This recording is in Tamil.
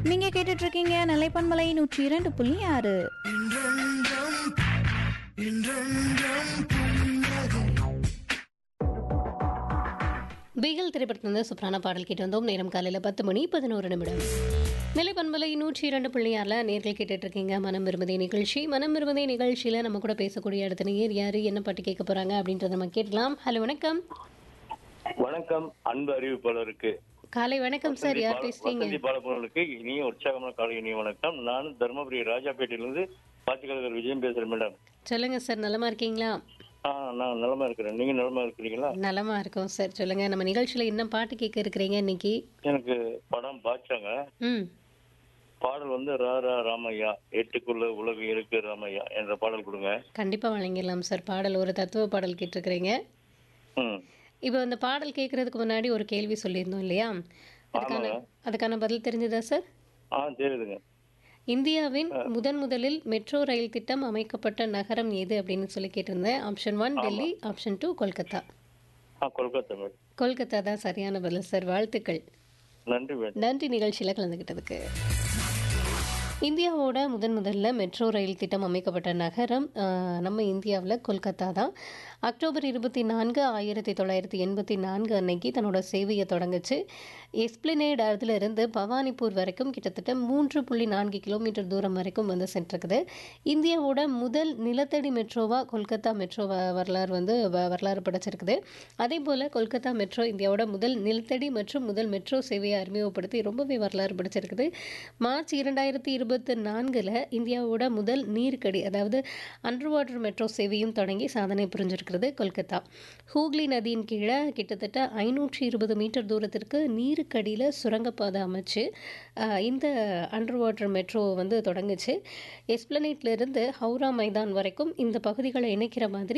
நீங்க கேட்டுட்டு இருக்கீங்க நிலைப்பன்மலை நூற்றி இரண்டு புள்ளி ஆறு பீகல் திரைப்படத்திலிருந்து சூப்பரான பாடல் கேட்டு வந்தோம் நேரம் காலையில் பத்து மணி பதினோரு நிமிடம் நிலைப்பண்பலை நூற்றி இரண்டு புள்ளியாரில் நேர்கள் கேட்டுட்டு இருக்கீங்க மனம் விரும்பதே நிகழ்ச்சி மனம் விரும்பதே நிகழ்ச்சியில் நம்ம கூட பேசக்கூடிய அடுத்த நேர் யார் என்ன பாட்டு கேட்க போகிறாங்க அப்படின்றத நம்ம கேட்கலாம் ஹலோ வணக்கம் வணக்கம் அன்பு அறிவிப்பாளருக்கு காலை வணக்கம் சார் யார் பேசுறீங்க வசந்தி பாலபுரனுக்கு இனிய உற்சாகமான காலை இனிய வணக்கம் நான் தர்மபுரி ராஜாப்பேட்டையிலிருந்து பாத்துக்கலர் விஜயம் பேசுறேன் மேடம் சொல்லுங்க சார் நலமா இருக்கீங்களா ஆ நான் நலமா இருக்கிறேன் நீங்க நலமா இருக்கிறீங்களா நலமா இருக்கோம் சார் சொல்லுங்க நம்ம நிகழ்ச்சியில் என்ன பாட்டு கேட்க இருக்கிறீங்க இன்னைக்கு எனக்கு படம் பாய்ச்சாங்க ம் பாடல் வந்து ரா ரா ராமையா எட்டுக்குள்ள உலகு இருக்கு ராமையா என்ற பாடல் கொடுங்க கண்டிப்பாக வழங்கிடலாம் சார் பாடல் ஒரு தத்துவ பாடல் கேட்டிருக்கிறீங்க ம் இப்போ அந்த பாடல் கேட்கறதுக்கு முன்னாடி ஒரு கேள்வி சொல்லியிருந்தோம் இல்லையா அதுக்கான அதுக்கான பதில் தெரிஞ்சதா சார் ஆ தெரியுதுங்க இந்தியாவின் முதன் முதலில் மெட்ரோ ரயில் திட்டம் அமைக்கப்பட்ட நகரம் எது அப்படின்னு சொல்லி கேட்டிருந்தேன் option one Delhi option two Kolkata ஆ கொல்கத்தா மேடம் கொல்கத்தா தான் சரியான பதில் சார் வாழ்த்துக்கள் நன்றி மேடம் நன்றி நிகழ்ச்சியில் கலந்துக்கிட்டதுக்கு இந்தியாவோட முதன் முதல்ல மெட்ரோ ரயில் திட்டம் அமைக்கப்பட்ட நகரம் ஆஹ், நம்ம இந்தியாவில் கொல்கத்தா தான் அக்டோபர் இருபத்தி நான்கு ஆயிரத்தி தொள்ளாயிரத்தி எண்பத்தி நான்கு அன்னைக்கு தன்னோட சேவையை தொடங்குச்சு எஸ்பிளனேட் இருந்து பவானிப்பூர் வரைக்கும் கிட்டத்தட்ட மூன்று புள்ளி நான்கு கிலோமீட்டர் தூரம் வரைக்கும் வந்து சென்றிருக்குது இந்தியாவோட முதல் நிலத்தடி மெட்ரோவா கொல்கத்தா மெட்ரோ வ- வரலாறு வந்து வ- வரலாறு படைச்சிருக்குது அதே போல் கொல்கத்தா மெட்ரோ இந்தியாவோட முதல் நிலத்தடி மற்றும் முதல் மெட்ரோ சேவையை அறிமுகப்படுத்தி ரொம்பவே வரலாறு படைச்சிருக்குது மார்ச் இரண்டாயிரத்தி இருபத்தி நான்கில் இந்தியாவோட முதல் நீர்க்கடி அதாவது அண்டர் வாட்டர் மெட்ரோ சேவையும் தொடங்கி சாதனை புரிஞ்சிருக்கிறது கொல்கத்தா ஹூக்ளி நதியின் கீழே கிட்டத்தட்ட ஐநூற்றி இருபது மீட்டர் தூரத்திற்கு நீருக்கடியில் சுரங்கப்பாதை அமைச்சு ஆஹ், இந்த அண்டர் வாட்டர் மெட்ரோ வந்து தொடங்குச்சு எஸ்பிளனேட்ல இருந்து ஹவுரா மைதான் வரைக்கும் இந்த பகுதிகளை இணைக்கிற மாதிரி